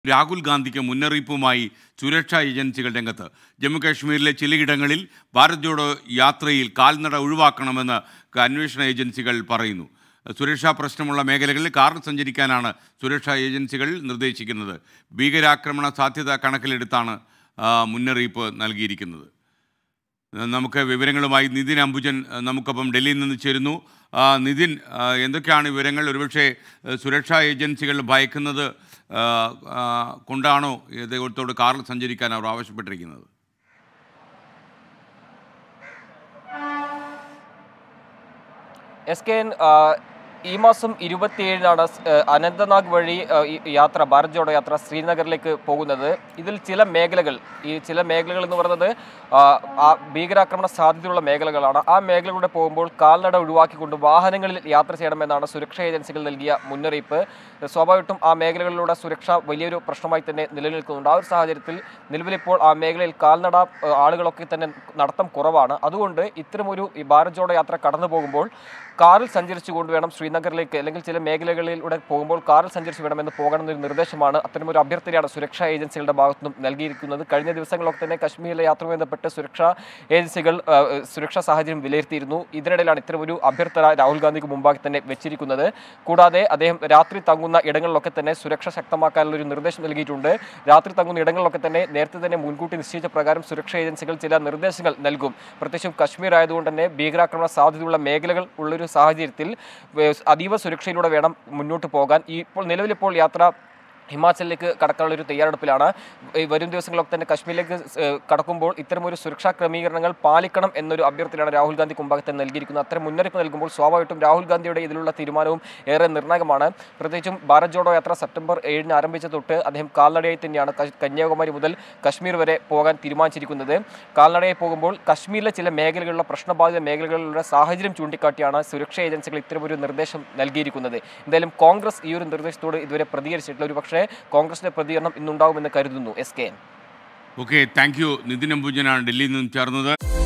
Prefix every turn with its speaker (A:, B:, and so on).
A: രാഹുൽ ഗാന്ധിക്ക് മുന്നറിയിപ്പുമായി സുരക്ഷാ ഏജൻസികൾ രംഗത്ത് ജമ്മുകാശ്മീരിലെ ചിലയിടങ്ങളിൽ ഭാരത് ജോഡോ യാത്രയിൽ കാൽനട ഒഴിവാക്കണമെന്ന് അന്വേഷണ ഏജൻസികൾ പറയുന്നു സുരക്ഷാ പ്രശ്നമുള്ള മേഖലകളിൽ കാറിൽ സഞ്ചരിക്കാനാണ് സുരക്ഷാ ഏജൻസികൾ നിർദ്ദേശിക്കുന്നത് ഭീകരാക്രമണ സാധ്യത കണക്കിലെടുത്താണ് ആ, മുന്നറിയിപ്പ് നൽകിയിരിക്കുന്നത് നമുക്ക് വിവരങ്ങളുമായി നിതിൻ അംബുജൻ അഹ് നമുക്കൊപ്പം ഡൽഹിയിൽ നിന്ന് ചേരുന്നു ആ, നിതിൻ ആ, എന്തൊക്കെയാണ് വിവരങ്ങൾ ഒരുപക്ഷെ അഹ് സുരക്ഷാ ഏജൻസികൾ ഭയക്കുന്നത് ആ, ആ, കൊണ്ടാണോ ഇദ്ദേഹത്തോട് കാറിൽ സഞ്ചരിക്കാൻ അവർ ആവശ്യപ്പെട്ടിരിക്കുന്നത്
B: എസ് കെ എൻ ആ, ഈ മാസം ഇരുപത്തിയേഴിനാണ് സ്- ഏ, അനന്തനാഗ് വഴി ആ, ഈ യാത്ര ഭാരത് ജോഡോ യാത്ര ശ്രീനഗറിലേക്ക് പോകുന്നത് ഇതിൽ ചില മേഖലകൾ ഈ ചില മേഖലകൾ എന്ന് പറയുന്നത് ആ, ആ ഭീകരാക്രമണ സാധ്യതയുള്ള മേഖലകളാണ് ആ മേഖലകളിലൂടെ പോകുമ്പോൾ കാൽനട ഒഴിവാക്കിക്കൊണ്ട് വാഹനങ്ങളിൽ യാത്ര ചെയ്യണമെന്നാണ് സുരക്ഷാ ഏജൻസികൾ നൽകിയ മുന്നറിയിപ്പ് സ്വാഭാവികമായിട്ടും ആ മേഖലകളിലൂടെ സുരക്ഷ വലിയൊരു പ്രശ്നമായി തന്നെ നിലനിൽക്കുന്നുണ്ട് ആ ഒരു സാഹചര്യത്തിൽ നിലവിലിപ്പോൾ ആ മേഖലയിൽ കാൽനട ഏ, ആളുകളൊക്കെ തന്നെ നടത്തം കുറവാണ് അതുകൊണ്ട് ഇത്തരമൊരു ഈ ഭാരത് ജോഡോ യാത്ര കടന്നു പോകുമ്പോൾ കാറിൽ സഞ്ചരിച്ചുകൊണ്ട് വേണം ശ്രീനഗറിലേക്ക് അല്ലെങ്കിൽ ചില മേഖലകളിലൂടെ പോകുമ്പോൾ കാറിൽ സഞ്ചരിച്ച് വേണമെന്ന് പോകണമെന്നൊരു നിർദ്ദേശമാണ് അത്തരമൊരു അഭ്യർത്ഥനയാണ് സുരക്ഷാ ഏജൻസികളുടെ ഭാഗത്തുനിന്നും നൽകിയിരിക്കുന്നത് കഴിഞ്ഞ ദിവസങ്ങളൊക്കെ തന്നെ കശ്മീരിലെ യാത്രയുമായി ബന്ധപ്പെട്ട് സുരക്ഷാ ഏജൻസികൾ ആ, സുരക്ഷാ സാഹചര്യം വിലയിരുത്തിയിരുന്നു ഇതിനിടയിലാണ് ഇത്തരമൊരു അഭ്യർത്ഥന രാഹുൽ ഗാന്ധിക്ക് മുമ്പാകെ തന്നെ വെച്ചിരിക്കുന്നത് കൂടാതെ അദ്ദേഹം രാത്രി തങ്ങുന്ന ഇടങ്ങളിലൊക്കെ തന്നെ സുരക്ഷ ശക്തമാക്കാനുള്ള ഒരു നിർദ്ദേശം നൽകിയിട്ടുണ്ട് രാത്രി തങ്ങുന്ന ഇടങ്ങളിലൊക്കെ തന്നെ നേരത്തെ തന്നെ മുൻകൂട്ടി നിശ്ചയിച്ച പ്രകാരം സുരക്ഷാ ഏജൻസികൾ ചില നിർദ്ദേശങ്ങൾ നൽകും പ്രത്യേകിച്ചും കശ്മീർ ആയതുകൊണ്ട് തന്നെ ഭീകരാക്രമണ സാധ്യതയുള്ള മേഖലകൾ ഉള്ളൊരു സാഹചര്യത്തിൽ വേ- അതീവ സുരക്ഷയിലൂടെ വേണം മുന്നോട്ട് പോകാൻ ഈ ഇപ്പോൾ നിലവിലിപ്പോൾ യാത്ര ഹിമാചലിലേക്ക് കടക്കാനുള്ള ഒരു തയ്യാറെടുപ്പിലാണ് ഈ വരും ദിവസങ്ങളൊക്കെ തന്നെ കശ്മീരിലേക്ക് സ്- ഏഹ് കടക്കുമ്പോൾ ഇത്തരമൊരു സുരക്ഷാ ക്രമീകരണങ്ങൾ പാലിക്കണം എന്നൊരു അഭ്യർത്ഥനയാണ് രാഹുൽ ഗാന്ധി മുമ്പാകെ തന്നെ നൽകിയിരിക്കുന്നത് അത്തരം മുന്നറിയിപ്പ് നൽകുമ്പോൾ സ്വാഭാവികമായിട്ടും രാഹുൽ ഗാന്ധിയുടെ ഇതിലുള്ള തീരുമാനവും ഏറെ നിർണായകമാണ് പ്രത്യേകിച്ചും ഭാരത് ജോഡോ യാത്ര സെപ്റ്റംബർ ഏഴിന് ആരംഭിച്ച തൊട്ട് അദ്ദേഹം കാൽനടയായി തന്നെയാണ് കശ്- കന്യാകുമാരി മുതൽ കശ്മീർ വരെ പോകാൻ തീരുമാനിച്ചിരിക്കുന്നത് കാൽനടയായി പോകുമ്പോൾ കശ്മീരിലെ ചില മേഖലകളിലുള്ള പ്രശ്നബാധിത മേഖലകളിലുള്ള സാഹചര്യം ചൂണ്ടിക്കാട്ടിയാണ് സുരക്ഷാ ഏജൻസികൾ ഇത്തരമൊരു നിർദ്ദേശം നൽകിയിരിക്കുന്നത് എന്തായാലും കോൺഗ്രസ് ഈ ഒരു നിർദ്ദേശത്തോട് ഇതുവരെ പ്രതികരിച്ചിട്ടില്ല ഒരു പക്ഷേ കോൺഗ്രസിന്റെ പ്രതികരണം ഇന്നുണ്ടാകുമെന്ന് കരുതുന്നു S K N
A: okay thank you Nitin അംബുജനാണ് ഡൽഹിയിൽ നിന്നും ചേർന്നത്